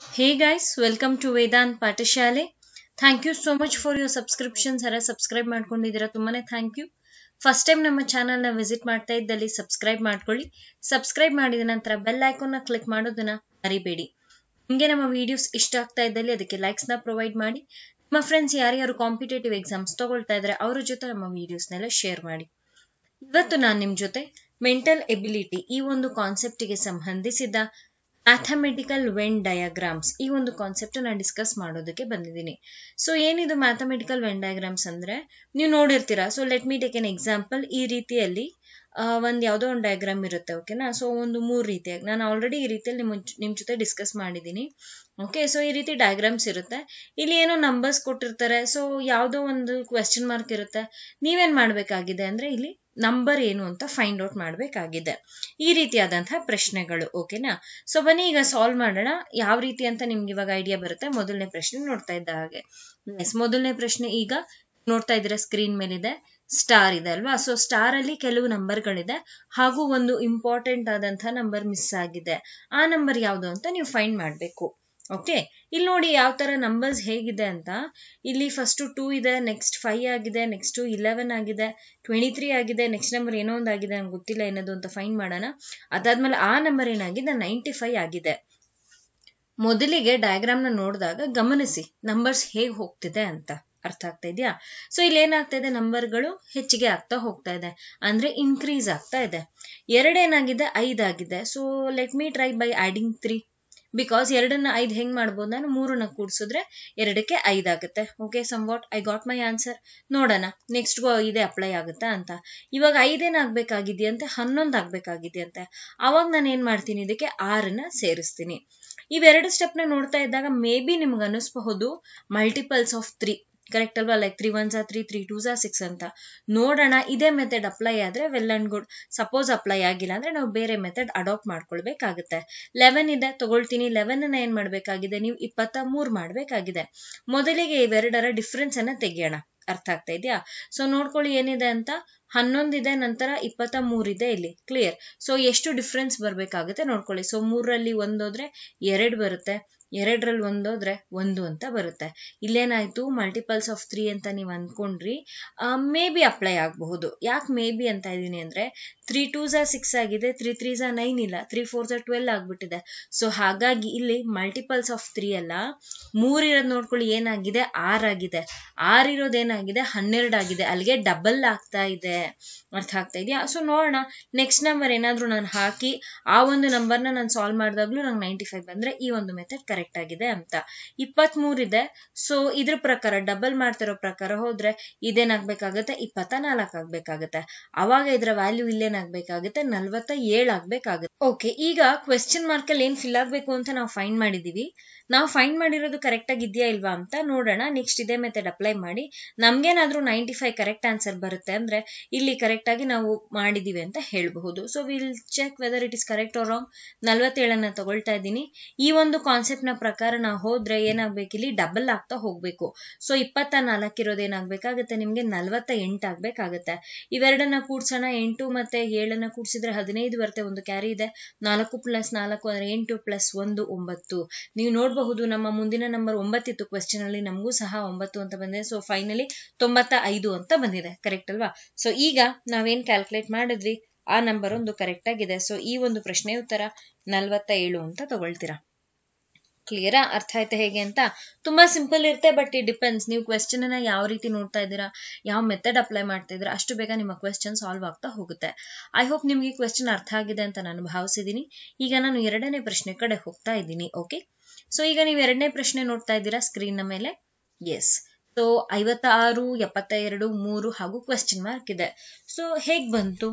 Hey guys, welcome to Vedant Pathashale thank you so much for your subscriptions ಯಾರ subscribe ಮಾಡ್ಕೊಂಡಿದ್ದೀರಾ ತುಂಬಾನೇ thank you first time ನಮ್ಮ ಚಾನಲ್ನ visit ಮಾಡ್ತಾ ಇದ್ದಲ್ಲಿ ಸಬ್ಸ್ಕ್ರೈಬ್ ಮಾಡ್ಕೊಳ್ಳಿ ಸಬ್ಸ್ಕ್ರೈಬ್ ಮಾಡಿದ ನಂತರ ಬೆಲ್ ಐಕಾನ್ನ ಕ್ಲಿಕ್ ಮಾಡೋದನ್ನ ಮರಿಬೇಡಿ ನಿಮಗೆ ನಮ್ಮ ವಿಡಿಯೋಸ್ ಇಷ್ಟ ಆಗ್ತಾ ಇದ್ದಲ್ಲಿ ಅದಕ್ಕೆ ಲೈಕ್ಸ್ನ ಪ್ರೊವೈಡ್ ಮಾಡಿ ನಿಮ್ಮ ಫ್ರೆಂಡ್ಸ್ ಯಾರ್ಯಾರು ಕಾಂಪಿಟೇಟಿವ್ ಎಕ್ಸಾಮ್ಸ್ ತಗೊಳ್ತಾ ಇದ್ದಾರೆ ಅವ್ರ ಜೊತೆ ನಮ್ಮ ವಿಡಿಯೋಸ್ನೆಲ್ಲ ಶೇರ್ ಮಾಡಿ ಇವತ್ತು ನಾನು ನಿಮ್ಮ ಜೊತೆ ಮೆಂಟಲ್ ಎಬಿಲಿಟಿ ಈ ಒಂದು ಕಾನ್ಸೆಪ್ಟಿಗೆ ಸಂಬಂಧಿಸಿದ ಮ್ಯಾಥಮೆಟಿಕಲ್ ವೆನ್ ಡಯಾಗ್ರಾಮ್ಸ್ ಈ ಒಂದು ಕಾನ್ಸೆಪ್ಟ್ ನಾನು ಡಿಸ್ಕಸ್ ಮಾಡೋದಕ್ಕೆ ಬಂದಿದ್ದೀನಿ ಸೊ ಏನಿದು ಮ್ಯಾಥಮೆಟಿಕಲ್ ವೆನ್ ಡಯಾಗ್ರಾಮ್ಸ್ ಅಂದ್ರೆ ನೀವು ನೋಡಿರ್ತೀರಾ so let me take an example ಈ ರೀತಿಯಲ್ಲಿ ಒಂದು ಯಾವುದೋ ಒಂದು ಡಯಾಗ್ರಾಮ್ ಇರುತ್ತೆ ಓಕೆನಾ ಸೊ ಒಂದು ಮೂರು ರೀತಿಯಾಗಿ ನಾನು ಆಲ್ರೆಡಿ ಈ ರೀತಿಯಲ್ಲಿ ನಿಮ್ಮ ನಿಮ್ಮ ಜೊತೆ ಡಿಸ್ಕಸ್ ಮಾಡಿದ್ದೀನಿ ಓಕೆ ಸೊ ಈ ರೀತಿ ಡಯಾಗ್ರಾಮ್ಸ್ ಇರುತ್ತೆ ಇಲ್ಲಿ ಏನೋ ನಂಬರ್ಸ್ ಕೊಟ್ಟಿರ್ತಾರೆ ಸೊ ಯಾವುದೋ ಒಂದು ಕ್ವೆಶ್ಚನ್ ಮಾರ್ಕ್ ಇರುತ್ತೆ ನೀವೇನ್ ಮಾಡಬೇಕಾಗಿದೆ ಅಂದ್ರೆ ಇಲ್ಲಿ ನಂಬರ್ ಏನು ಅಂತ ಫೈಂಡ್ ಔಟ್ ಮಾಡಬೇಕಾಗಿದೆ ಈ ರೀತಿಯಾದಂತಹ ಪ್ರಶ್ನೆಗಳು ಓಕೆನಾ ಸೊ ಬನ್ನಿ ಈಗ ಸಾಲ್ವ್ ಮಾಡೋಣ ಯಾವ ರೀತಿ ಅಂತ ನಿಮ್ಗೆ ಇವಾಗ ಐಡಿಯಾ ಬರುತ್ತೆ ಮೊದಲನೇ ಪ್ರಶ್ನೆ ನೋಡ್ತಾ ಇದ್ದ ಹಾಗೆ ಎಸ್ ಮೊದಲನೇ ಪ್ರಶ್ನೆ ಈಗ ನೋಡ್ತಾ ಇದ್ದೀರಾ ಸ್ಕ್ರೀನ್ ಮೇಲಿದೆ ಸ್ಟಾರ್ ಇದೆ ಅಲ್ವಾ ಸೊ ಸ್ಟಾರ್ ಅಲ್ಲಿ ಕೆಲವು ನಂಬರ್ಗಳಿದೆ ಹಾಗೂ ಒಂದು ಇಂಪಾರ್ಟೆಂಟ್ ಆದಂತಹ ನಂಬರ್ ಮಿಸ್ ಆಗಿದೆ ಆ ನಂಬರ್ ಯಾವುದು ಅಂತ ನೀವು ಫೈಂಡ್ ಮಾಡಬೇಕು ಓಕೆ ಇಲ್ಲಿ ನೋಡಿ ಯಾವ ತರ ನಂಬರ್ಸ್ ಹೇಗಿದೆ ಅಂತ ಇಲ್ಲಿ ಫಸ್ಟ್ ಟೂ ಇದೆ ನೆಕ್ಸ್ಟ್ ಫೈವ್ ಆಗಿದೆ ನೆಕ್ಸ್ಟ್ ಇಲೆವೆನ್ ಆಗಿದೆ ಟ್ವೆಂಟಿ ತ್ರೀ ಆಗಿದೆ ನೆಕ್ಸ್ಟ್ ನಂಬರ್ ಏನೋ ಒಂದು ಆಗಿದೆ ನಂಗೆ ಗೊತ್ತಿಲ್ಲ ಏನದು ಅಂತ ಫೈಂಡ್ ಮಾಡೋಣ ಅದಾದ್ಮೇಲೆ ಆ ನಂಬರ್ ಏನಾಗಿದೆ ನೈಂಟಿ ಫೈವ್ ಆಗಿದೆ ಮೊದಲಿಗೆ ಡಯಾಗ್ರಾಮ್ ನ ನೋಡಿದಾಗ ಗಮನಿಸಿ ನಂಬರ್ಸ್ ಹೇಗೆ ಹೋಗ್ತಿದೆ ಅಂತ ಅರ್ಥ ಆಗ್ತಾ ಇದೆಯಾ ಸೊ ಇಲ್ಲಿ ಏನಾಗ್ತಾ ಇದೆ ನಂಬರ್ಗಳು ಹೆಚ್ಚಿಗೆ ಆಗ್ತಾ ಹೋಗ್ತಾ ಇದೆ ಅಂದ್ರೆ ಇನ್ಕ್ರೀಸ್ ಆಗ್ತಾ ಇದೆ ಎರಡೇನಾಗಿದೆ ಐದಾಗಿದೆ so let me try by adding three because ಎರಡನ್ನ ಐದು ಹೆಂಗ್ ಮಾಡ್ಬೋದು ನಾನು ಮೂರನ್ನ ಕೂಡಿಸಿದ್ರೆ ಎರಡಕ್ಕೆ ಐದಾಗುತ್ತೆ okay somewhat I got my answer ನೋಡೋಣ ನೆಕ್ಸ್ಟ್ ಇದೇ ಅಪ್ಲೈ ಆಗುತ್ತಾ ಅಂತ ಇವಾಗ ಐದೇನ್ ಆಗ್ಬೇಕಾಗಿದೆಯಂತೆ ಹನ್ನೊಂದು ಆಗ್ಬೇಕಾಗಿದೆಯಂತೆ ಅವಾಗ ನಾನು ಏನ್ ಮಾಡ್ತೀನಿ ಇದಕ್ಕೆ ಆರನ್ನ ಸೇರಿಸ್ತೀನಿ ಇವೆರಡು ಸ್ಟೆಪ್ನ ನೋಡ್ತಾ ಇದ್ದಾಗ ಮೇ ಬಿ ನಿಮ್ಗೆ ಅನಿಸ್ಬಹುದು ಮಲ್ಟಿಪಲ್ಸ್ ಆಫ್ ತ್ರೀ ಕರೆಕ್ಟ್ ಅಲ್ವಾ ಲೈಕ್ ತ್ರೀ ಒನ್ ಝಾ ತ್ರೀ ತ್ರೀ ಟೂ ಝಾ ಸಿಕ್ಸ್ ಅಂತ ನೋಡೋಣ ಇದೇ ಮೆಥಡ್ ಅಪ್ಲೈ ಆದ್ರೆ well and good suppose apply ಆಗಿಲ್ಲ ಅಂದ್ರೆ ನಾವು ಬೇರೆ ಮೆಥಡ್ ಅಡಾಪ್ಟ್ ಮಾಡ್ಕೊಳ್ಬೇಕಾಗುತ್ತೆ ಲೆವೆನ್ ಇದೆ ತಗೊಳ್ತೀನಿ ಲೆವೆನ್ ಅನ್ನ ಏನ್ ಮಾಡ್ಬೇಕಾಗಿದೆ ನೀವು ಇಪ್ಪತ್ತ ಮೂರ್ ಮಾಡ್ಬೇಕಾಗಿದೆ ಮೊದಲಿಗೆ ಇವೆರಡರ ಡಿಫ್ರೆನ್ಸ್ ಅನ್ನ ತೆಗಿಯೋಣ ಅರ್ಥ ಆಗ್ತಾ ಇದೆಯಾ ಸೊ ನೋಡ್ಕೊಳ್ಳಿ ಏನಿದೆ ಅಂತ ಹನ್ನೊಂದಿದೆ ನಂತರ ಇಪ್ಪತ್ತ ಮೂರಿದೆ ಇಲ್ಲಿ ಕ್ಲಿಯರ್ ಸೊ ಎಷ್ಟು ಡಿಫ್ರೆನ್ಸ್ ಬರ್ಬೇಕಾಗುತ್ತೆ ನೋಡ್ಕೊಳ್ಳಿ ಸೊ ಮೂರರಲ್ಲಿ ಒಂದೋದ್ರೆ ಎರಡು ಬರುತ್ತೆ ಎರಡರಲ್ಲಿ ಒಂದೋದ್ರೆ ಒಂದು ಅಂತ ಬರುತ್ತೆ ಇಲ್ಲೇನಾಯ್ತು ಮಲ್ಟಿಪಲ್ಸ್ ಆಫ್ ತ್ರೀ ಅಂತ ನೀವು ಅನ್ಕೊಂಡ್ರಿ ಮೇ ಬಿ ಅಪ್ಲೈ ಆಗಬಹುದು ಯಾಕೆ ಮೇ ಬಿ ಅಂತ ಇದೀನಿ ಅಂದ್ರೆ ತ್ರೀ ಟೂ ಝಾ ಸಿಕ್ಸ್ ಆಗಿದೆ ತ್ರೀ ತ್ರೀ ಝಾ ನೈನ್ ಇಲ್ಲ ತ್ರೀ ಫೋರ್ ಝಾ ಟ್ವೆಲ್ ಆಗ್ಬಿಟ್ಟಿದೆ ಸೊ ಹಾಗಾಗಿ ಇಲ್ಲಿ ಮಲ್ಟಿಪಲ್ಸ್ ಆಫ್ ತ್ರೀ ಅಲ್ಲ ಮೂರಿರೋದು ನೋಡ್ಕೊಳ್ಳಿ ಏನಾಗಿದೆ ಆರ್ ಆಗಿದೆ ಆರ್ ಇರೋದು ಏನಾಗಿದೆ ಹನ್ನೆರಡು ಆಗಿದೆ ಅಲ್ಲಿಗೆ ಡಬಲ್ ಆಗ್ತಾ ಇದೆ ಅರ್ಥ ಆಗ್ತಾ ಇದೆಯಾ ಸೊ ನೋಡೋಣ ನೆಕ್ಸ್ಟ್ ನಂಬರ್ ಏನಾದ್ರೂ ನಾನು ಹಾಕಿ ಆ ಒಂದು ನಂಬರ್ನ ನಾನು ಸಾಲ್ವ್ ಮಾಡಿದಾಗ್ಲೂ ನಂಗೆ ನೈಂಟಿ ಫೈವ್ ಬಂದ್ರೆ ಈ ಒಂದು ಮೆಥಡ್ ಕರೆಕ್ಟ್ ಆಗಿದೆ ಅಂತ ಇಪ್ಪತ್ತ್ ಇದೆ ಸೊ ಇದ್ರ ಪ್ರಕಾರ ಡಬಲ್ ಮಾಡ್ತಿರೋ ಪ್ರಕಾರ ಹೋದ್ರೆ ಇದೇನಾಗ್ಬೇಕಾಗತ್ತೆ ಇಪ್ಪತ್ತ ನಾಲ್ಕು ಆಗ್ಬೇಕಾಗತ್ತೆ ಅವಾಗ ಇದ್ರ ವ್ಯಾಲ್ಯೂ ಇಲ್ಲೇನಾಗ್ಬೇಕಾಗುತ್ತೆ ನಲ್ವತ್ತ ಏಳು ಆಗ್ಬೇಕಾಗುತ್ತೆ ಓಕೆ ಈಗ ಕ್ವೆಶ್ಚನ್ ಮಾರ್ಕ್ ಅಲ್ಲಿ ಏನ್ ಫಿಲ್ ಆಗ್ಬೇಕು ಅಂತ ನಾವು ಫೈಂಡ್ ಮಾಡಿದೀವಿ ನಾವು ಫೈಂಡ್ ಮಾಡಿರೋದು ಕರೆಕ್ಟ್ ಆಗಿ ಇದೆಯಾ ಇಲ್ವಾ ಅಂತ ನೋಡೋಣ ನೆಕ್ಸ್ಟ್ ಇದೇ ಮೆಥಡ್ ಅಪ್ಲೈ ಮಾಡಿ ನಮ್ಗೇನಾದ್ರೂ ನೈಂಟಿ ಫೈವ್ ಕರೆಕ್ಟ್ ಆನ್ಸರ್ ಬರುತ್ತೆ ಅಂದ್ರೆ ಇಲ್ಲಿ ಕರೆಕ್ಟ್ ಆಗಿ ನಾವು ಮಾಡಿದೀವಿ ಅಂತ ಹೇಳಬಹುದು so will check whether it is correct or wrong ನಲ್ವತ್ತೇಳನ್ನ ತಗೊಳ್ತಾ ಇದ್ದೀನಿ ಈ ಒಂದು ಕಾನ್ಸೆಪ್ಟ್ ನ ಪ್ರಕಾರ ನಾವು ಹೋದ್ರೆ ಏನಾಗ್ಬೇಕು ಇಲ್ಲಿ ಡಬಲ್ ಆಗ್ತಾ ಹೋಗ್ಬೇಕು ಸೊ ಇಪ್ಪತ್ತ ನಾಲ್ಕು ಇರೋದು ಏನಾಗ್ಬೇಕಾಗುತ್ತೆ ನಿಮ್ಗೆ ನಲ್ವತ್ತ ಎಂಟು ಆಗ್ಬೇಕಾಗತ್ತೆ ಇವೆರಡನ್ನ ಕೂಡ್ಸೋಣ ಎಂಟು ಮತ್ತೆ ಏಳನ್ನ ಕೂಡ್ಸಿದ್ರೆ ಹದಿನೈದು ಬರುತ್ತೆ ಒಂದು ಕ್ಯಾರಿ ಇದೆ ನಾಲ್ಕು ಪ್ಲಸ್ ನಾಲ್ಕು ಅಂದ್ರೆ ಎಂಟು ಪ್ಲಸ್ ಒಂದು ಒಂಬತ್ತು ನೀವು ನೋಡಬಹುದು ನಮ್ಮ ಮುಂದಿನ ನಂಬರ್ ಒಂಬತ್ತಿತ್ತು ಕ್ವೆಶ್ಚನ್ ಅಲ್ಲಿ ನಮಗೂ ಸಹ ಒಂಬತ್ತು ಅಂತ ಬಂದಿದೆ ಸೊ ಫೈನಲಿ ತೊಂಬತ್ತ ಐದು ಅಂತ ಬಂದಿದೆ ಕರೆಕ್ಟ್ ಅಲ್ವಾ ಸೊ ಈಗ ನಾವೇನ್ ಕ್ಯಾಲ್ಕುಲೇಟ್ ಮಾಡಿದ್ವಿ ಆ ನಂಬರ್ ಒಂದು ಕರೆಕ್ಟ್ ಆಗಿದೆ ಸೊ ಈ ಒಂದು ಪ್ರಶ್ನೆ ಉತ್ತರ ನಲ್ವತ್ತ ಏಳು ಅಂತ ತಗೊಳ್ತೀರಾ ಕ್ಲಿಯರಾ ಅರ್ಥ ಆಯ್ತಾ ಹೇಗೆ ಅಂತ ತುಂಬಾ ಸಿಂಪಲ್ ಇರುತ್ತೆ ಬಟ್ ಇಟ್ ಡಿಪೆಂಡ್ಸ್ ನೀವು ಕ್ವೆಶ್ಚನ್ ಅನ್ನ ಯಾವ ರೀತಿ ನೋಡ್ತಾ ಇದ್ದೀರಾ ಯಾವ ಮೆಥಡ್ ಅಪ್ಲೈ ಮಾಡ್ತಾ ಇದ್ದೀರಾ ಅಷ್ಟು ಬೇಗ ನಿಮ್ಮ ಕ್ವೆಶ್ಚನ್ ಸಾಲ್ವ್ ಆಗ್ತಾ ಹೋಗುತ್ತೆ ಐ ಹೋಪ್ ನಿಮ್ಗೆ ಕ್ವೆಶ್ಚನ್ ಅರ್ಥ ಆಗಿದೆ ಅಂತ ನಾನು ಭಾವಿಸಿದ್ದೀನಿ ಈಗ ನಾನು ಎರಡನೇ ಪ್ರಶ್ನೆ ಕಡೆ ಹೋಗ್ತಾ ಇದ್ದೀನಿ ಓಕೆ ಸೊ ಈಗ ನೀವು ಎರಡನೇ ಪ್ರಶ್ನೆ ನೋಡ್ತಾ ಇದ್ದೀರಾ ಸ್ಕ್ರೀನ್ ಮೇಲೆ ಎಸ್ ಸೊ ಐವತ್ತ ಆರು ಎಪ್ಪತ್ತ ಎರಡು ಮೂರು ಹಾಗೂ ಕ್ವೆಶ್ಚನ್ ಮಾರ್ಕ್ ಇದೆ ಸೊ ಹೇಗ್ ಬಂತು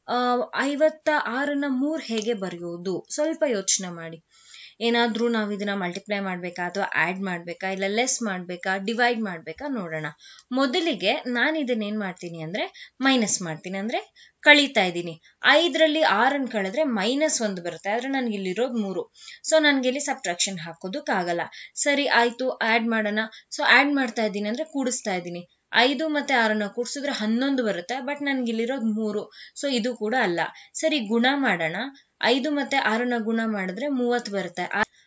ಐವತ್ತ ಆರನ್ನ ಮೂರ್ ಹೇಗೆ ಬರೆಯೋದು ಸ್ವಲ್ಪ ಯೋಚನೆ ಮಾಡಿ ಏನಾದ್ರೂ ನಾವು ಇದನ್ನ ಮಲ್ಟಿಪ್ಲೈ ಮಾಡ್ಬೇಕಾ ಅಥವಾ ಆಡ್ ಮಾಡ್ಬೇಕಾ ಇಲ್ಲ ಲೆಸ್ ಮಾಡ್ಬೇಕಾ ಡಿವೈಡ್ ಮಾಡ್ಬೇಕಾ ನೋಡೋಣ ಮೊದಲಿಗೆ ನಾನು ಇದನ್ನ ಏನ್ ಮಾಡ್ತೀನಿ ಅಂದ್ರೆ ಮೈನಸ್ ಮಾಡ್ತೀನಿ ಅಂದ್ರೆ ಕಳೀತಾ ಇದ್ದೀನಿ ಐದರಲ್ಲಿ ಆರನ್ನು ಕಳೆದ್ರೆ ಮೈನಸ್ ಒಂದು ಬರುತ್ತೆ ಆದ್ರೆ ನನ್ಗೆ ಇಲ್ಲಿರೋದು ಮೂರು ಸೊ ನನ್ಗೆ ಇಲ್ಲಿ ಸಬ್ಟ್ರಾಕ್ಷನ್ ಹಾಕೋದಕ್ಕಾಗಲ್ಲ ಸರಿ ಆಯ್ತು ಆಡ್ ಮಾಡೋಣ ಸೊ ಆಡ್ ಮಾಡ್ತಾ ಇದ್ದೀನಿ ಅಂದ್ರೆ ಕೂಡಿಸ್ತಾ ಇದ್ದೀನಿ ಐದು ಮತ್ತೆ ಆರನ್ನ ಕೂಡಿಸಿದ್ರೆ ಹನ್ನೊಂದು ಬರುತ್ತೆ ಬಟ್ ನನ್ಗೆ ಇಲ್ಲಿರೋದು ಮೂರು ಸೊ ಇದು ಕೂಡ ಅಲ್ಲ ಸರಿ ಗುಣ ಮಾಡೋಣ ಐದು ಮತ್ತೆ ಆರನ್ನ ಗುಣ ಮಾಡಿದ್ರೆ ಮೂವತ್ತು ಬರುತ್ತೆ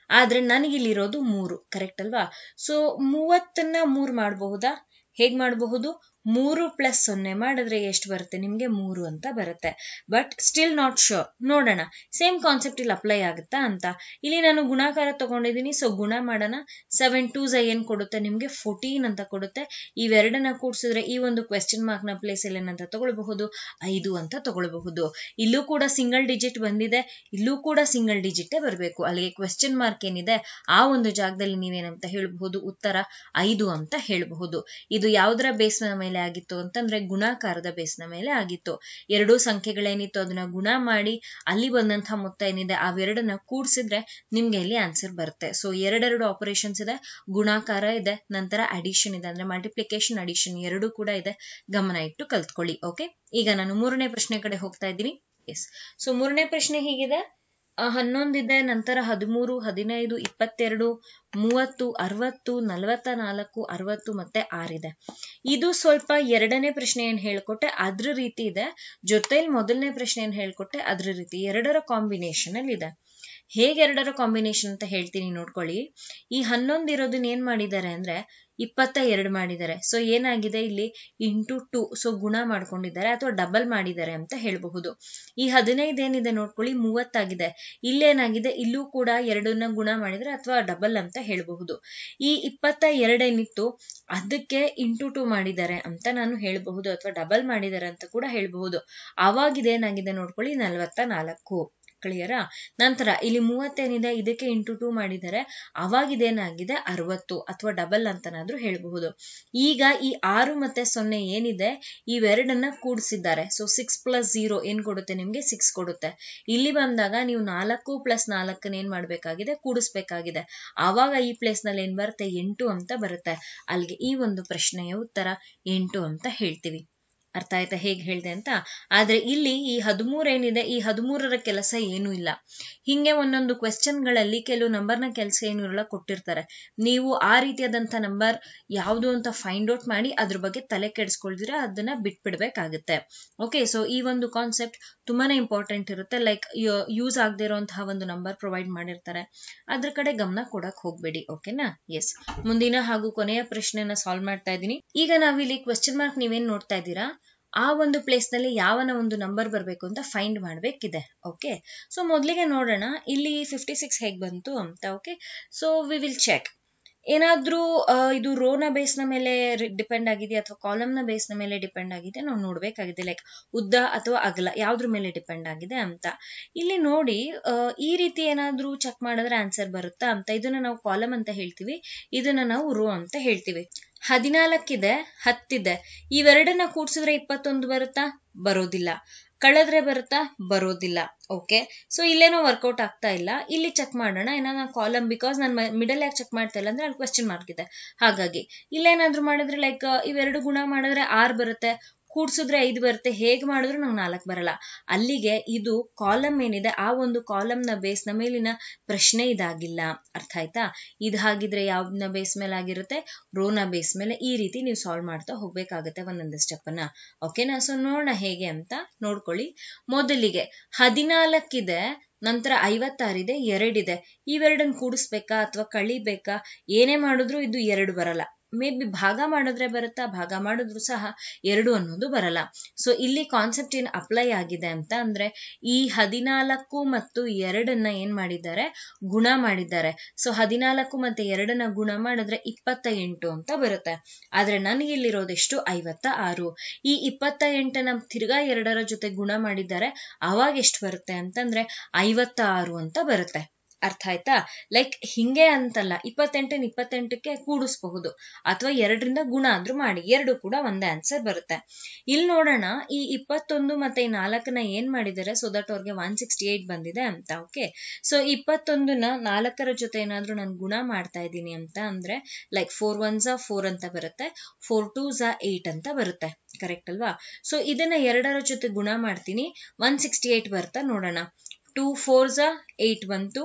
ಆದ್ರೆ ನನಗಿಲ್ಲಿರೋದು ಮೂರು ಕರೆಕ್ಟ್ ಅಲ್ವಾ ಸೊ ಮೂವತ್ತನ್ನ ಮೂರ್ ಮಾಡಬಹುದಾ ಹೇಗ್ ಮಾಡಬಹುದು ಮೂರು ಪ್ಲಸ್ ಸೊನ್ನೆ ಮಾಡಿದ್ರೆ ಎಷ್ಟು ಬರುತ್ತೆ ನಿಮ್ಗೆ ಮೂರು ಅಂತ ಬರುತ್ತೆ ಬಟ್ ಸ್ಟಿಲ್ ನಾಟ್ ಶೋರ್ ನೋಡೋಣ ಸೇಮ್ ಕಾನ್ಸೆಪ್ಟ್ ಇಲ್ಲಿ ಅಪ್ಲೈ ಆಗುತ್ತಾ ಅಂತ ಇಲ್ಲಿ ನಾನು ಗುಣಾಕಾರ ತಗೊಂಡಿದ್ದೀನಿ ಸೊ ಗುಣ ಮಾಡೋಣ ಸೆವೆನ್ ಟೂ ಝ ಏನ್ ಕೊಡುತ್ತೆ ನಿಮ್ಗೆ ಫೋರ್ಟೀನ್ ಅಂತ ಕೊಡುತ್ತೆ ಇವೆರಡನ್ನ ಕೂಡಿಸಿದ್ರೆ ಈ ಒಂದು ಕ್ವೆಶ್ಚನ್ ಮಾರ್ಕ್ ನ ಪ್ಲೇಸ್ ಅಲ್ಲಿ ಏನಂತ ತಗೊಳ್ಬಹುದು ಐದು ಅಂತ ತಗೊಳ್ಬಹುದು ಇಲ್ಲೂ ಕೂಡ ಸಿಂಗಲ್ ಡಿಜಿಟ್ ಬಂದಿದೆ ಇಲ್ಲೂ ಕೂಡ ಸಿಂಗಲ್ ಡಿಜಿಟೇ ಬರಬೇಕು ಅಲ್ಲಿಗೆ ಕ್ವೆಶ್ಚನ್ ಮಾರ್ಕ್ ಏನಿದೆ ಆ ಒಂದು ಜಾಗದಲ್ಲಿ ನೀವೇನಂತ ಹೇಳಬಹುದು ಉತ್ತರ ಐದು ಅಂತ ಹೇಳಬಹುದು ಇದು ಯಾವುದರ ಬೇಸ್ನ ಮೇಲೆ ಆಗಿತ್ತು ಅಂತಂದ್ರೆ ಗುಣಾಕಾರದ ಬೇಸ್ನ ಮೇಲೆ ಆಗಿತ್ತು ಎರಡೂ ಸಂಖ್ಯೆಗಳೇನಿತ್ತು ಅದನ್ನ ಗುಣ ಮಾಡಿ ಅಲ್ಲಿ ಬಂದಂತಹ ಮೊತ್ತ ಏನಿದೆ ಅವೆರಡನ್ನ ಕೂಡಿಸಿದ್ರೆ ನಿಮ್ಗೆ ಇಲ್ಲಿ ಆನ್ಸರ್ ಬರುತ್ತೆ ಸೊ ಎರಡೆರಡು ಆಪರೇಷನ್ಸ್ ಇದೆ ಗುಣಾಕಾರ ಇದೆ ನಂತರ ಅಡಿಷನ್ ಇದೆ ಅಂದ್ರೆ ಮಲ್ಟಿಪ್ಲಿಕೇಶನ್ ಅಡಿಷನ್ ಎರಡೂ ಕೂಡ ಇದೆ ಗಮನ ಇಟ್ಟು ಕಲ್ತ್ಕೊಳ್ಳಿ ಓಕೆ ಈಗ ನಾನು ಮೂರನೇ ಪ್ರಶ್ನೆ ಕಡೆ ಹೋಗ್ತಾ ಇದ್ದೀನಿ ಎಸ್ ಸೊ ಮೂರನೇ ಪ್ರಶ್ನೆ ಹೀಗಿದೆ ಹನ್ನೊಂದಿದೆ ನಂತರ ಹದಿಮೂರು ಹದಿನೈದು ಇಪ್ಪತ್ತೆರಡು ಮೂವತ್ತು ಅರವತ್ತು ನಲವತ್ತ ನಾಲ್ಕು ಅರವತ್ತು ಮತ್ತೆ ಆರಿದೆ ಇದು ಸ್ವಲ್ಪ ಎರಡನೇ ಪ್ರಶ್ನೆ ಏನ್ ಹೇಳ್ಕೊಟ್ಟೆ ಅದ್ರ ರೀತಿ ಇದೆ ಜೊತೆಲಿ ಮೊದಲನೇ ಪ್ರಶ್ನೆ ಏನ್ ಹೇಳ್ಕೊಟ್ಟೆ ಅದ್ರ ರೀತಿ ಎರಡರ ಕಾಂಬಿನೇಷನ್ ಅಲ್ಲಿ ಇದೆ ಹೇಗೆ ಎರಡರ ಕಾಂಬಿನೇಷನ್ ಅಂತ ಹೇಳ್ತೀನಿ ನೋಡ್ಕೊಳ್ಳಿ ಈ ಹನ್ನೊಂದು ಇರೋದನ್ನ ಏನ್ ಮಾಡಿದ್ದಾರೆ ಅಂದ್ರೆ ಇಪ್ಪತ್ತ ಎರಡು ಮಾಡಿದ್ದಾರೆ ಸೊ ಏನಾಗಿದೆ ಇಲ್ಲಿ ಇಂಟು ಟು ಸೊ ಗುಣ ಮಾಡ್ಕೊಂಡಿದ್ದಾರೆ ಅಥವಾ ಡಬಲ್ ಮಾಡಿದ್ದಾರೆ ಅಂತ ಹೇಳಬಹುದು ಈ ಹದಿನೈದು ಏನಿದೆ ನೋಡ್ಕೊಳ್ಳಿ ಮೂವತ್ತಾಗಿದೆ ಇಲ್ಲೇನಾಗಿದೆ ಇಲ್ಲೂ ಕೂಡ ಎರಡನ್ನ ಗುಣ ಮಾಡಿದ್ರೆ ಅಥವಾ ಡಬಲ್ ಅಂತ ಹೇಳಬಹುದು ಈ ಇಪ್ಪತ್ತ ಎರಡೇನಿತ್ತು ಅದಕ್ಕೆ ಇಂಟು ಟು ಮಾಡಿದ್ದಾರೆ ಅಂತ ನಾನು ಹೇಳಬಹುದು ಅಥವಾ ಡಬಲ್ ಮಾಡಿದ್ದಾರೆ ಅಂತ ಕೂಡ ಹೇಳಬಹುದು ಅವಾಗಿದೇನಾಗಿದೆ ನೋಡ್ಕೊಳ್ಳಿ ನಲ್ವತ್ತ ನಾಲ್ಕು ಕ್ಲಿಯರಾ ನಂತರ ಇಲ್ಲಿ ಮೂವತ್ತೇನಿದೆ ಇದಕ್ಕೆ ಇಂಟು ಟು ಮಾಡಿದರೆ ಅವಾಗಿದೇನಾಗಿದೆ ಅರವತ್ತು ಅಥವಾ ಡಬಲ್ ಅಂತನಾದ್ರೂ ಹೇಳಬಹುದು ಈಗ ಈ ಆರು ಮತ್ತೆ ಸೊನ್ನೆ ಏನಿದೆ ಇವೆರಡನ್ನ ಕೂಡಿಸಿದ್ದಾರೆ ಸೊ ಸಿಕ್ಸ್ ಪ್ಲಸ್ ಝೀರೋ ಏನ್ ಕೊಡುತ್ತೆ ನಿಮ್ಗೆ ಸಿಕ್ಸ್ ಕೊಡುತ್ತೆ ಇಲ್ಲಿ ಬಂದಾಗ ನೀವು ನಾಲ್ಕು ಪ್ಲಸ್ ನಾಲ್ಕನ್ನ ಏನ್ ಮಾಡ್ಬೇಕಾಗಿದೆ ಕೂಡಿಸ್ಬೇಕಾಗಿದೆ ಆವಾಗ ಈ ಪ್ಲೇಸ್ ನಲ್ಲಿ ಏನ್ ಬರುತ್ತೆ ಎಂಟು ಅಂತ ಬರುತ್ತೆ ಅಲ್ಲಿಗೆ ಈ ಒಂದು ಪ್ರಶ್ನೆಯ ಉತ್ತರ ಎಂಟು ಅಂತ ಹೇಳ್ತೀವಿ ಅರ್ಥ ಆಯ್ತಾ ಹೇಗೆ ಹೇಳಿದೆ ಅಂತ ಆದ್ರೆ ಇಲ್ಲಿ ಈ ಹದಿಮೂರ್ ಏನಿದೆ ಈ ಹದಿಮೂರರ ಕೆಲಸ ಏನೂ ಇಲ್ಲ ಹಿಂಗೆ ಒಂದೊಂದು ಕ್ವೆಶ್ಚನ್ಗಳಲ್ಲಿ ಕೆಲವು ನಂಬರ್ನ ಕೆಲಸ ಏನು ಇರಲ್ಲ ಕೊಟ್ಟಿರ್ತಾರೆ ನೀವು ಆ ರೀತಿಯಾದಂಥ ನಂಬರ್ ಯಾವುದು ಅಂತ ಫೈಂಡ್ ಔಟ್ ಮಾಡಿ ಅದ್ರ ಬಗ್ಗೆ ತಲೆ ಕೆಡಿಸ್ಕೊಳ್ದಿರ ಅದನ್ನ ಬಿಟ್ಬಿಡ್ಬೇಕಾಗುತ್ತೆ ಓಕೆ ಸೊ ಈ ಒಂದು ಕಾನ್ಸೆಪ್ಟ್ ತುಂಬಾನೇ ಇಂಪಾರ್ಟೆಂಟ್ ಇರುತ್ತೆ ಲೈಕ್ ಯೂಸ್ ಆಗದೆ ಇರುವಂತಹ ಒಂದು ನಂಬರ್ ಪ್ರೊವೈಡ್ ಮಾಡಿರ್ತಾರೆ ಅದ್ರ ಕಡೆ ಗಮನ ಕೊಡಕ್ ಹೋಗ್ಬೇಡಿ ಓಕೆನಾ ಎಸ್ ಮುಂದಿನ ಹಾಗೂ ಕೊನೆಯ ಪ್ರಶ್ನೆನ ಸಾಲ್ವ್ ಮಾಡ್ತಾ ಇದ್ದೀನಿ ಈಗ ನಾವಿಲ್ಲಿ ಕ್ವೆಶ್ಚನ್ ಮಾರ್ಕ್ ನೀವೇನ್ ನೋಡ್ತಾ ಇದ್ದೀರಾ ಆ ಒಂದು ಪ್ಲೇಸ್ ನಲ್ಲಿ ಯಾವನ ಒಂದು ನಂಬರ್ ಬರಬೇಕು ಅಂತ ಫೈಂಡ್ ಮಾಡ್ಬೇಕಿದೆ ಓಕೆ ಸೊ ಮೊದಲಿಗೆ ನೋಡೋಣ ಇಲ್ಲಿ ಫಿಫ್ಟಿ ಸಿಕ್ಸ್ ಹೇಗೆ ಬಂತು ಅಂತ okay so we will check ಏನಾದ್ರೂ ಇದು ರೋನ ಬೇಸ್ನ ಮೇಲೆ ಡಿಪೆಂಡ್ ಆಗಿದೆ ಅಥವಾ ಕಾಲಮ್ನ ಬೇಸ್ನ ಮೇಲೆ ಡಿಪೆಂಡ್ ಆಗಿದೆ ನಾವು ನೋಡ್ಬೇಕಾಗಿದೆ ಲೈಕ್ ಉದ್ದ ಅಥವಾ ಅಗಲ ಯಾವ್ದ್ರ ಮೇಲೆ ಡಿಪೆಂಡ್ ಆಗಿದೆ ಅಂತ ಇಲ್ಲಿ ನೋಡಿ ಈ ರೀತಿ ಏನಾದ್ರೂ ಚೆಕ್ ಮಾಡಿದ್ರೆ ಆನ್ಸರ್ ಬರುತ್ತಾ ಅಂತ ಇದನ್ನ ನಾವು ಕಾಲಮ್ ಅಂತ ಹೇಳ್ತೀವಿ ಇದನ್ನ ನಾವು ರೋ ಅಂತ ಹೇಳ್ತೀವಿ ಹದಿನಾಲ್ಕಿದೆ ಹತ್ತಿದೆ ಇವೆರಡನ್ನ ಕೂಡ್ಸಿದ್ರೆ ಇಪ್ಪತ್ತೊಂದು ಬರುತ್ತಾ ಬರೋದಿಲ್ಲ ಕಳೆದ್ರೆ ಬರುತ್ತಾ ಬರೋದಿಲ್ಲ ಓಕೆ ಸೊ ಇಲ್ಲೇನೋ ವರ್ಕೌಟ್ ಆಗ್ತಾ ಇಲ್ಲ ಇಲ್ಲಿ ಚೆಕ್ ಮಾಡೋಣ ಏನಾದ್ರು ಕಾಲಮ್ ಬಿಕಾಸ್ ನಾನು ಮಿಡಲ್ ಯಾಕೆ ಚೆಕ್ ಮಾಡ್ತಾ ಇಲ್ಲ ಅಂದ್ರೆ ಅಲ್ಲಿ ಕ್ವೆಶ್ಚನ್ ಮಾರ್ಕ್ ಇದೆ ಹಾಗಾಗಿ ಇಲ್ಲೇನಾದ್ರೂ ಮಾಡಿದ್ರೆ ಲೈಕ್ ಇವೆರಡು ಗುಣ ಮಾಡಿದ್ರೆ ಆರ್ ಬರುತ್ತೆ ಕೂಡ್ಸಿದ್ರೆ ಐದು ಬರುತ್ತೆ ಹೇಗೆ ಮಾಡಿದ್ರು ನಂಗೆ ನಾಲ್ಕು ಬರಲ್ಲ ಅಲ್ಲಿಗೆ ಇದು ಕಾಲಮ್ ಏನಿದೆ ಆ ಒಂದು ಕಾಲಮ್ನ ಬೇಸ್ನ ಮೇಲಿನ ಪ್ರಶ್ನೆ ಇದಾಗಿಲ್ಲ ಅರ್ಥ ಆಯ್ತಾ ಇದು ಹಾಗಿದ್ರೆ ಯಾವ್ದನ್ನ ಬೇಸ್ ಮೇಲೆ ಆಗಿರುತ್ತೆ ರೋನ ಬೇಸ್ ಮೇಲೆ ಈ ರೀತಿ ನೀವು ಸಾಲ್ವ್ ಮಾಡ್ತಾ ಹೋಗ್ಬೇಕಾಗತ್ತೆ ಒಂದೊಂದು ಸ್ಟೆಪ್ ಅನ್ನ ಓಕೆನಾ ಸೊ ನೋಡೋಣ ಹೇಗೆ ಅಂತ ನೋಡ್ಕೊಳ್ಳಿ ಮೊದಲಿಗೆ ಹದಿನಾಲ್ಕಿದೆ ನಂತರ ಐವತ್ತಾರಿದೆ ಎರಡಿದೆ ಇವೆರಡನ್ನ ಕೂಡಿಸ್ಬೇಕಾ ಅಥವಾ ಕಳಿಬೇಕಾ ಏನೇ ಮಾಡಿದ್ರು ಇದು ಎರಡು ಬರಲ್ಲ ಮೇ ಬಿ ಭಾಗ ಮಾಡಿದ್ರೆ ಬರುತ್ತಾ ಭಾಗ ಮಾಡಿದ್ರು ಸಹ ಎರಡು ಅನ್ನೋದು ಬರಲ್ಲ ಸೊ ಇಲ್ಲಿ ಕಾನ್ಸೆಪ್ಟ್ ಏನ್ ಅಪ್ಲೈ ಆಗಿದೆ ಅಂತ ಅಂದ್ರೆ ಈ ಹದಿನಾಲ್ಕು ಮತ್ತು ಎರಡನ್ನ ಏನ್ ಮಾಡಿದ್ದಾರೆ ಗುಣ ಮಾಡಿದ್ದಾರೆ ಸೊ ಹದಿನಾಲ್ಕು ಮತ್ತೆ ಎರಡನ್ನ ಗುಣ ಮಾಡಿದ್ರೆ ಇಪ್ಪತ್ತ ಎಂಟು ಅಂತ ಬರುತ್ತೆ ಆದ್ರೆ ನನಗೆ ಇಲ್ಲಿರೋದೆಷ್ಟು ಐವತ್ತ ಆರು ಈ ಇಪ್ಪತ್ತ ಎಂಟನ ತಿರ್ಗಾ ಎರಡರ ಜೊತೆ ಗುಣ ಮಾಡಿದ್ದಾರೆ ಅವಾಗ ಎಷ್ಟು ಬರುತ್ತೆ ಅಂತಂದ್ರೆ ಐವತ್ತ ಆರು ಅಂತ ಬರುತ್ತೆ ಅರ್ಥ ಆಯ್ತಾ ಲೈಕ್ ಹಿಂಗೆ ಅಂತಲ್ಲ ಇಪ್ಪತ್ತೆಂಟನ್ ಇಪ್ಪತ್ತೆಂಟಕ್ಕೆ ಕೂಡಿಸಬಹುದು ಅಥವಾ ಎರಡರಿಂದ ಗುಣ ಆದ್ರೂ ಮಾಡಿ ಎರಡು ಕೂಡ ಒಂದೇ ಆನ್ಸರ್ ಬರುತ್ತೆ ಇಲ್ಲಿ ನೋಡೋಣ ಈ ಇಪ್ಪತ್ತೊಂದು ಮತ್ತೆ ಈ ನಾಲ್ಕನ ಏನ್ ಮಾಡಿದ್ದಾರೆ ಸೊ ದಟ್ ಅವ್ರಿಗೆ ಒನ್ ಸಿಕ್ಸ್ಟಿ ಏಟ್ ಬಂದಿದೆ ಅಂತ ಓಕೆ ಸೊ ಇಪ್ಪತ್ತೊಂದನ ನಾಲ್ಕರ ಜೊತೆ ಏನಾದ್ರೂ ನಾನು ಗುಣ ಮಾಡ್ತಾ ಇದ್ದೀನಿ ಅಂತ ಅಂದ್ರೆ ಲೈಕ್ ಫೋರ್ ಒನ್ ಝಾ ಫೋರ್ ಅಂತ ಬರುತ್ತೆ ಫೋರ್ ಟೂ ಝಾ ಏಟ್ ಅಂತ ಬರುತ್ತೆ ಕರೆಕ್ಟ್ ಅಲ್ವಾ ಸೊ ಇದನ್ನ ಎರಡರ ಜೊತೆ ಗುಣ ಮಾಡ್ತೀನಿ ಒನ್ ಸಿಕ್ಸ್ಟಿ ಏಟ್ ಬರ್ತಾ ನೋಡೋಣ ಟೂ ಫೋರ್ ಝಾ ಏಟ್ ಬಂತು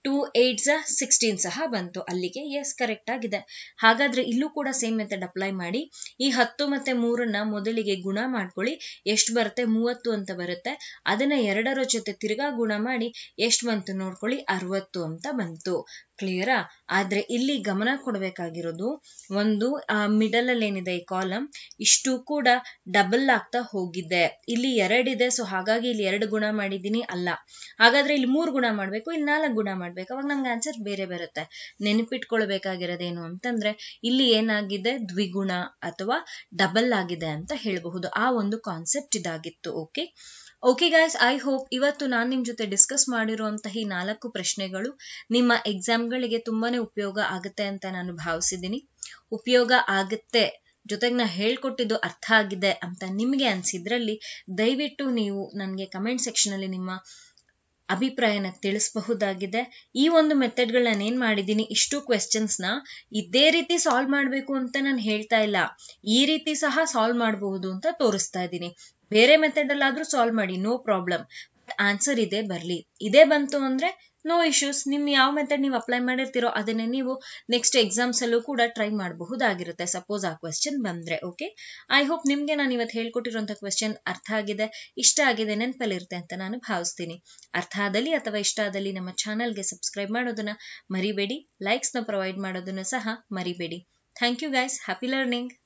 ಟೂ ಏಟ್ ಝ ಸಿಕ್ಸ್ಟೀನ್ ಸಹ ಬಂತು ಅಲ್ಲಿಗೆ ಎಸ್ ಕರೆಕ್ಟ್ ಆಗಿದೆ ಹಾಗಾದ್ರೆ ಇಲ್ಲೂ ಕೂಡ ಸೇಮ್ ಮೆಥಡ್ ಅಪ್ಲೈ ಮಾಡಿ ಈ ಹತ್ತು ಮತ್ತೆ ಮೂರನ್ನ ಮೊದಲಿಗೆ ಗುಣ ಮಾಡ್ಕೊಳ್ಳಿ ಎಷ್ಟು ಬರುತ್ತೆ ಮೂವತ್ತು ಅಂತ ಬರುತ್ತೆ ಅದನ್ನ ಎರಡರ ಜೊತೆ ತಿರ್ಗಾ ಗುಣ ಮಾಡಿ ಎಷ್ಟು ಬಂತು ನೋಡ್ಕೊಳ್ಳಿ ಅರವತ್ತು ಅಂತ ಬಂತು ಕ್ಲಿಯರಾ ಆದ್ರೆ ಇಲ್ಲಿ ಗಮನ ಕೊಡಬೇಕಾಗಿರೋದು ಒಂದು ಮಿಡಲ್ ಅಲ್ಲಿ ಏನಿದೆ ಈ ಕಾಲಮ್ ಇಷ್ಟು ಕೂಡ ಡಬಲ್ ಆಗ್ತಾ ಹೋಗಿದೆ ಇಲ್ಲಿ ಎರಡಿದೆ ಸೊ ಹಾಗಾಗಿ ಇಲ್ಲಿ ಎರಡು ಗುಣ ಮಾಡಿದ್ದೀನಿ ಅಲ್ಲ ಹಾಗಾದ್ರೆ ಇಲ್ಲಿ ಮೂರು ಗುಣ ಮಾಡ್ಬೇಕು ಇಲ್ಲಿ ನಾಲ್ಕು ಗುಣ ಮಾಡ್ಬೇಕು ಅವಾಗ ನಮ್ಗೆ ಆನ್ಸರ್ ಬೇರೆ ಬರುತ್ತೆ ನೆನಪಿಟ್ಕೊಳ್ಬೇಕಾಗಿರೋದೇನು ಅಂತಂದ್ರೆ ಇಲ್ಲಿ ಏನಾಗಿದೆ ದ್ವಿಗುಣ ಅಥವಾ ಡಬಲ್ ಆಗಿದೆ ಅಂತ ಹೇಳಬಹುದು ಆ ಒಂದು ಕಾನ್ಸೆಪ್ಟ್ ಇದಾಗಿತ್ತು okay okay guys I hope ಇವತ್ತು ನಾನು ನಿಮ್ಮ ಜೊತೆ ಡಿಸ್ಕಸ್ ಮಾಡಿರುವಂತಹ ಈ ನಾಲ್ಕು ಪ್ರಶ್ನೆಗಳು ನಿಮ್ಮ ಎಕ್ಸಾಮ್ಗಳಿಗೆ ತುಂಬಾನೇ ಉಪಯೋಗ ಆಗುತ್ತೆ ಅಂತ ನಾನು ಭಾವಿಸಿದ್ದೀನಿ ಉಪಯೋಗ ಆಗುತ್ತೆ ಜೊತೆಗೆ ನಾ ಹೇಳ್ಕೊಟ್ಟಿದ್ದು ಅರ್ಥ ಆಗಿದೆ ಅಂತ ನಿಮಗೆ ಅನ್ಸಿದ್ರಲ್ಲಿ ದಯವಿಟ್ಟು ನೀವು ನನಗೆ ಕಮೆಂಟ್ ಸೆಕ್ಷನ್ ಅಲ್ಲಿ ನಿಮ್ಮ ಅಭಿಪ್ರಾಯನ ತಿಳಿಸಬಹುದಾಗಿದೆ ಈ ಒಂದು ಮೆಥಡ್ಗಳನ್ನ ನಾನು ಏನ್ ಮಾಡಿದ್ದೀನಿ ಇಷ್ಟು ಕ್ವೆಶನ್ಸ್ ನ ಇದೇ ರೀತಿ ಸಾಲ್ವ್ ಮಾಡಬೇಕು ಅಂತ ನಾನು ಹೇಳ್ತಾ ಇಲ್ಲ ಈ ರೀತಿ ಸಹ ಸಾಲ್ವ್ ಮಾಡಬಹುದು ಅಂತ ತೋರಿಸ್ತಾ ಇದ್ದೀನಿ ಬೇರೆ ಮೆಥಡ್ ಅಲ್ಲಾದ್ರೂ ಸಾಲ್ವ್ ಮಾಡಿ ನೋ ಪ್ರಾಬ್ಲಮ್ ಆನ್ಸರ್ ಇದೇ ಬರ್ಲಿ ಇದೇ ಬಂತು ಅಂದ್ರೆ ನೋ ಇಶ್ಯೂಸ್ ನಿಮ್ ಯಾವ ಮೆಥಡ್ ನೀವು ಅಪ್ಲೈ ಮಾಡಿರ್ತೀರೋ ಅದನ್ನೇ ನೀವು ನೆಕ್ಸ್ಟ್ ಎಕ್ಸಾಮ್ಸ್ ಅಲ್ಲೂ ಕೂಡ ಟ್ರೈ ಮಾಡಬಹುದಾಗಿರುತ್ತೆ ಸಪೋಸ್ ಆ ಕ್ವೆಶ್ಚನ್ ಬಂದ್ರೆ ಓಕೆ ಐ ಹೋಪ್ ನಿಮ್ಗೆ ನಾನು ಇವತ್ತು ಹೇಳ್ಕೊಟ್ಟಿರುವಂತ ಕ್ವೆಶ್ಚನ್ ಅರ್ಥ ಆಗಿದೆ ಇಷ್ಟ ಆಗಿದೆ ನೆನಪಲ್ಲಿರುತ್ತೆ ಅಂತ ನಾನು ಭಾವಿಸ್ತೀನಿ ಅರ್ಥ ಆದಲ್ಲಿ ಅಥವಾ ಇಷ್ಟ ಆದಲ್ಲಿ ನಮ್ಮ ಚಾನಲ್ಗೆ ಸಬ್ಸ್ಕ್ರೈಬ್ ಮಾಡೋದನ್ನ ಮರಿಬೇಡಿ ಲೈಕ್ಸ್ ನ ಪ್ರೊವೈಡ್ ಮಾಡೋದನ್ನ ಸಹ ಮರಿಬೇಡಿ thank you guys happy learning